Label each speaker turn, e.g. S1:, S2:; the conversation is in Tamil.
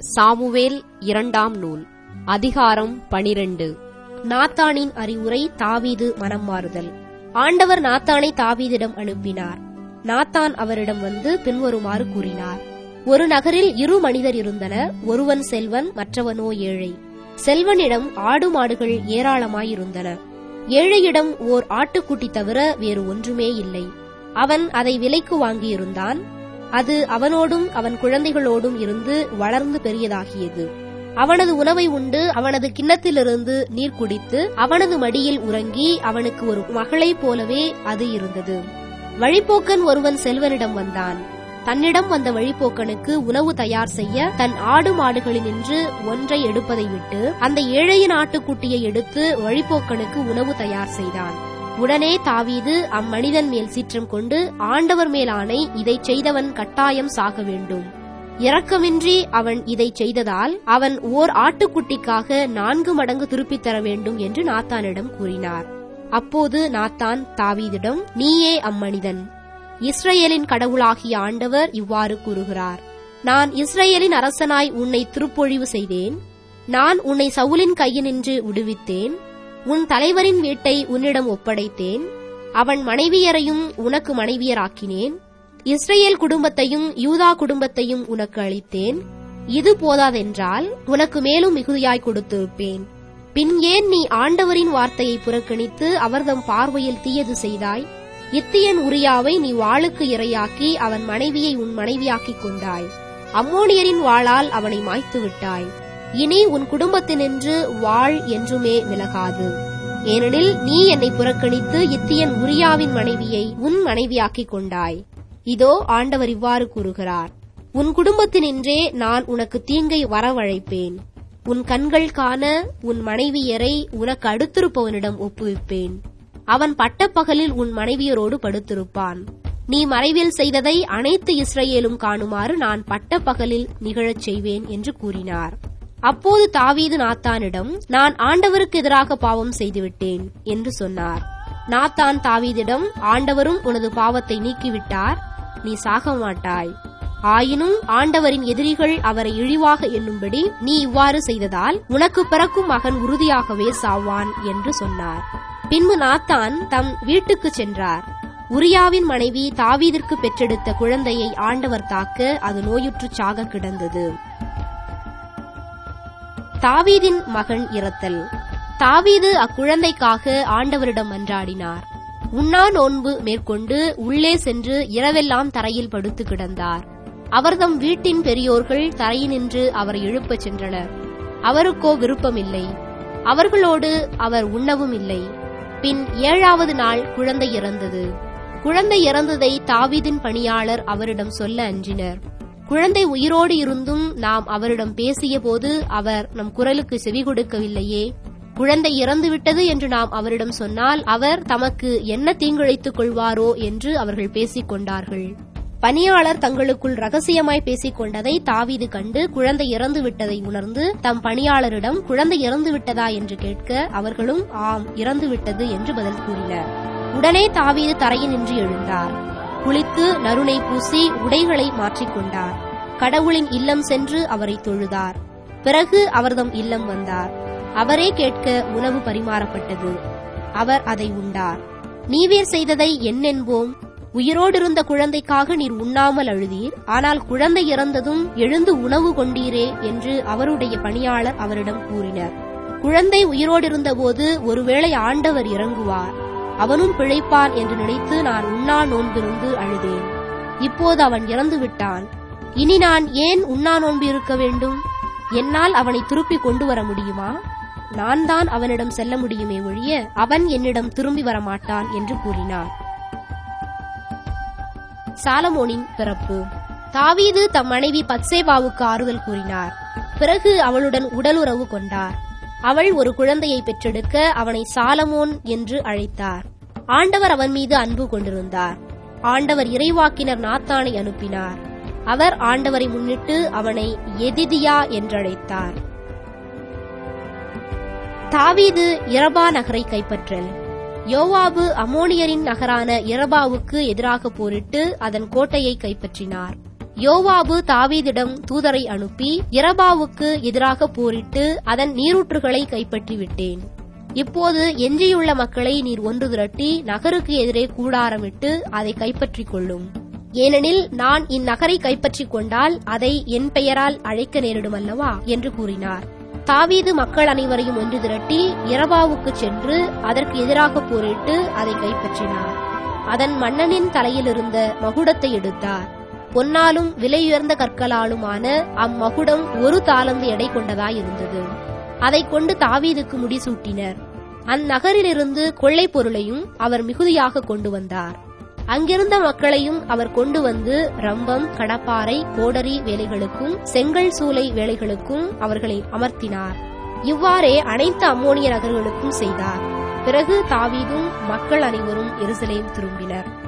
S1: சாமுவேல் இரண்டாம் நூல் அதிகாரம் பனிரெண்டு
S2: நாத்தானின் அறிவுரை தாவீது மனம் மாறுதல் ஆண்டவர் நாத்தானை தாவீதிடம் அனுப்பினார் நாத்தான் அவரிடம் வந்து பின்வருமாறு கூறினார் ஒரு நகரில் இரு மனிதர் இருந்தனர் ஒருவன் செல்வன் மற்றவனோ ஏழை செல்வனிடம் ஆடு மாடுகள் ஏராளமாயிருந்தன ஏழையிடம் ஓர் ஆட்டுக்குட்டி தவிர வேறு ஒன்றுமே இல்லை அவன் அதை விலைக்கு வாங்கியிருந்தான் அது அவனோடும் அவன் குழந்தைகளோடும் இருந்து வளர்ந்து பெரியதாகியது அவனது உணவை உண்டு அவனது கிண்ணத்திலிருந்து நீர் குடித்து அவனது மடியில் உறங்கி அவனுக்கு ஒரு மகளைப் போலவே அது இருந்தது வழிப்போக்கன் ஒருவன் செல்வனிடம் வந்தான் தன்னிடம் வந்த வழிப்போக்கனுக்கு உணவு தயார் செய்ய தன் ஆடு மாடுகளினின்று ஒன்றை எடுப்பதை விட்டு அந்த ஏழையின் ஆட்டுக்குட்டியை எடுத்து வழிப்போக்கனுக்கு உணவு தயார் செய்தான் உடனே தாவீது அம்மனிதன் மேல் சீற்றம் கொண்டு ஆண்டவர் மேல் ஆணை இதைச் செய்தவன் கட்டாயம் சாக வேண்டும் இரக்கமின்றி அவன் இதை செய்ததால் அவன் ஓர் ஆட்டுக்குட்டிக்காக நான்கு மடங்கு திருப்பித் தர வேண்டும் என்று நாத்தானிடம் கூறினார் அப்போது நாத்தான் தாவீதிடம் நீயே அம்மனிதன் இஸ்ரேலின் கடவுளாகிய ஆண்டவர் இவ்வாறு கூறுகிறார் நான் இஸ்ரேலின் அரசனாய் உன்னை திருப்பொழிவு செய்தேன் நான் உன்னை சவுலின் கையினின்று விடுவித்தேன் உன் தலைவரின் வீட்டை உன்னிடம் ஒப்படைத்தேன் அவன் மனைவியரையும் உனக்கு மனைவியராக்கினேன் இஸ்ரேல் குடும்பத்தையும் யூதா குடும்பத்தையும் உனக்கு அளித்தேன் இது போதாதென்றால் உனக்கு மேலும் மிகுதியாய் கொடுத்திருப்பேன் பின் ஏன் நீ ஆண்டவரின் வார்த்தையை புறக்கணித்து அவர்தம் பார்வையில் தீயது செய்தாய் இத்தியன் உரியாவை நீ வாளுக்கு இரையாக்கி அவன் மனைவியை உன் மனைவியாக்கிக் கொண்டாய் அம்மோனியரின் வாளால் அவனை மாய்த்து விட்டாய் இனி உன் குடும்பத்தினின்று வாழ் என்றுமே விலகாது ஏனெனில் நீ என்னை புறக்கணித்து இத்தியன் உரியாவின் மனைவியை உன் மனைவியாக்கிக் கொண்டாய் இதோ ஆண்டவர் இவ்வாறு கூறுகிறார் உன் குடும்பத்தினின்றே நான் உனக்கு தீங்கை வரவழைப்பேன் உன் கண்கள் காண உன் மனைவியரை உனக்கு அடுத்திருப்பவனிடம் ஒப்புவிப்பேன் அவன் பட்டப்பகலில் உன் மனைவியரோடு படுத்திருப்பான் நீ மறைவில் செய்ததை அனைத்து இஸ்ரேலும் காணுமாறு நான் பட்டப்பகலில் நிகழச் செய்வேன் என்று கூறினார் அப்போது தாவீது நாத்தானிடம் நான் ஆண்டவருக்கு எதிராக பாவம் செய்துவிட்டேன் என்று சொன்னார் நாத்தான் தாவீதிடம் ஆண்டவரும் உனது பாவத்தை நீக்கிவிட்டார் நீ சாக மாட்டாய் ஆயினும் ஆண்டவரின் எதிரிகள் அவரை இழிவாக எண்ணும்படி நீ இவ்வாறு செய்ததால் உனக்கு பிறக்கும் மகன் உறுதியாகவே சாவான் என்று சொன்னார் பின்பு நாத்தான் தம் வீட்டுக்கு சென்றார் உரியாவின் மனைவி தாவீதிற்கு பெற்றெடுத்த குழந்தையை ஆண்டவர் தாக்க அது நோயுற்று சாக கிடந்தது தாவீதின் மகன் இறத்தல் தாவீது அக்குழந்தைக்காக ஆண்டவரிடம் மன்றாடினார் உண்ணா நோன்பு மேற்கொண்டு உள்ளே சென்று இரவெல்லாம் தரையில் படுத்து கிடந்தார் அவர்தம் வீட்டின் பெரியோர்கள் தரையினின்று அவரை எழுப்பச் சென்றனர் அவருக்கோ விருப்பமில்லை அவர்களோடு அவர் உண்ணவும் இல்லை பின் ஏழாவது நாள் குழந்தை இறந்தது குழந்தை இறந்ததை தாவீதின் பணியாளர் அவரிடம் சொல்ல அஞ்சினர் குழந்தை உயிரோடு இருந்தும் நாம் அவரிடம் பேசிய போது அவர் நம் குரலுக்கு செவி கொடுக்கவில்லையே குழந்தை இறந்துவிட்டது என்று நாம் அவரிடம் சொன்னால் அவர் தமக்கு என்ன தீங்கிழைத்துக் கொள்வாரோ என்று அவர்கள் பேசிக் கொண்டார்கள் பணியாளர் தங்களுக்குள் ரகசியமாய் பேசிக் கொண்டதை தாவீது கண்டு குழந்தை இறந்து விட்டதை உணர்ந்து தம் பணியாளரிடம் குழந்தை இறந்து விட்டதா என்று கேட்க அவர்களும் ஆம் இறந்து விட்டது என்று பதில் கூறினர் உடனே தாவீது தரையில் நின்று எழுந்தார் குளித்து நறுனை பூசி உடைகளை மாற்றிக்கொண்டார் கடவுளின் இல்லம் சென்று அவரை தொழுதார் பிறகு அவர்தம் இல்லம் வந்தார் அவரே கேட்க உணவு பரிமாறப்பட்டது அவர் அதை உண்டார் நீவீர் செய்ததை என்னென்போம் உயிரோடிருந்த குழந்தைக்காக நீர் உண்ணாமல் அழுதீர் ஆனால் குழந்தை இறந்ததும் எழுந்து உணவு கொண்டீரே என்று அவருடைய பணியாளர் அவரிடம் கூறினர் குழந்தை உயிரோடிருந்த போது ஒருவேளை ஆண்டவர் இறங்குவார் அவனும் பிழைப்பான் என்று நினைத்து நான் உண்ணா நோன்பிருந்து அழுதேன் இப்போது அவன் இறந்து விட்டான் இனி நான் ஏன் உண்ணா நோன்பு இருக்க வேண்டும் என்னால் அவனை திருப்பி கொண்டு வர முடியுமா நான் தான் அவனிடம் செல்ல முடியுமே ஒழிய அவன் என்னிடம் திரும்பி வரமாட்டான் என்று கூறினார் சாலமோனின் பிறப்பு தாவீது தம் மனைவி பத்சேபாவுக்கு ஆறுதல் கூறினார் பிறகு அவளுடன் உடலுறவு கொண்டார் அவள் ஒரு குழந்தையை பெற்றெடுக்க அவனை சாலமோன் என்று அழைத்தார் ஆண்டவர் அவன் மீது அன்பு கொண்டிருந்தார் ஆண்டவர் இறைவாக்கினர் நாத்தானை அனுப்பினார் அவர் ஆண்டவரை முன்னிட்டு அவனை எதிதியா என்றழைத்தார் தாவீது இரபா நகரை கைப்பற்றல் யோவாபு அமோனியரின் நகரான இரபாவுக்கு எதிராக போரிட்டு அதன் கோட்டையை கைப்பற்றினார் யோவாபு தாவீதிடம் தூதரை அனுப்பி இரபாவுக்கு எதிராக போரிட்டு அதன் நீரூற்றுகளை கைப்பற்றி விட்டேன் இப்போது எஞ்சியுள்ள மக்களை நீர் ஒன்று திரட்டி நகருக்கு எதிரே கூடாரமிட்டு அதை கைப்பற்றிக் கொள்ளும் ஏனெனில் நான் இந்நகரை கைப்பற்றிக் கொண்டால் அதை என் பெயரால் அழைக்க நேரிடும் அல்லவா என்று கூறினார் தாவீது மக்கள் அனைவரையும் ஒன்று திரட்டி இரபாவுக்கு சென்று அதற்கு எதிராக போரிட்டு அதை கைப்பற்றினார் அதன் மன்னனின் தலையிலிருந்த மகுடத்தை எடுத்தார் பொன்னாலும் விலையுயர்ந்த கற்களாலுமான அம்மகுடம் ஒரு தாளந்து எடை கொண்டதாயிருந்தது அதைக் கொண்டு தாவீதுக்கு முடிசூட்டினர் அந்நகரிலிருந்து கொள்ளை பொருளையும் அவர் மிகுதியாக கொண்டு வந்தார் அங்கிருந்த மக்களையும் அவர் கொண்டு வந்து ரம்பம் கடப்பாறை கோடரி வேலைகளுக்கும் செங்கல் சூளை வேலைகளுக்கும் அவர்களை அமர்த்தினார் இவ்வாறே அனைத்து அம்மோனிய நகர்களுக்கும் செய்தார் பிறகு தாவீதும் மக்கள் அனைவரும் எருசலேம் திரும்பினர்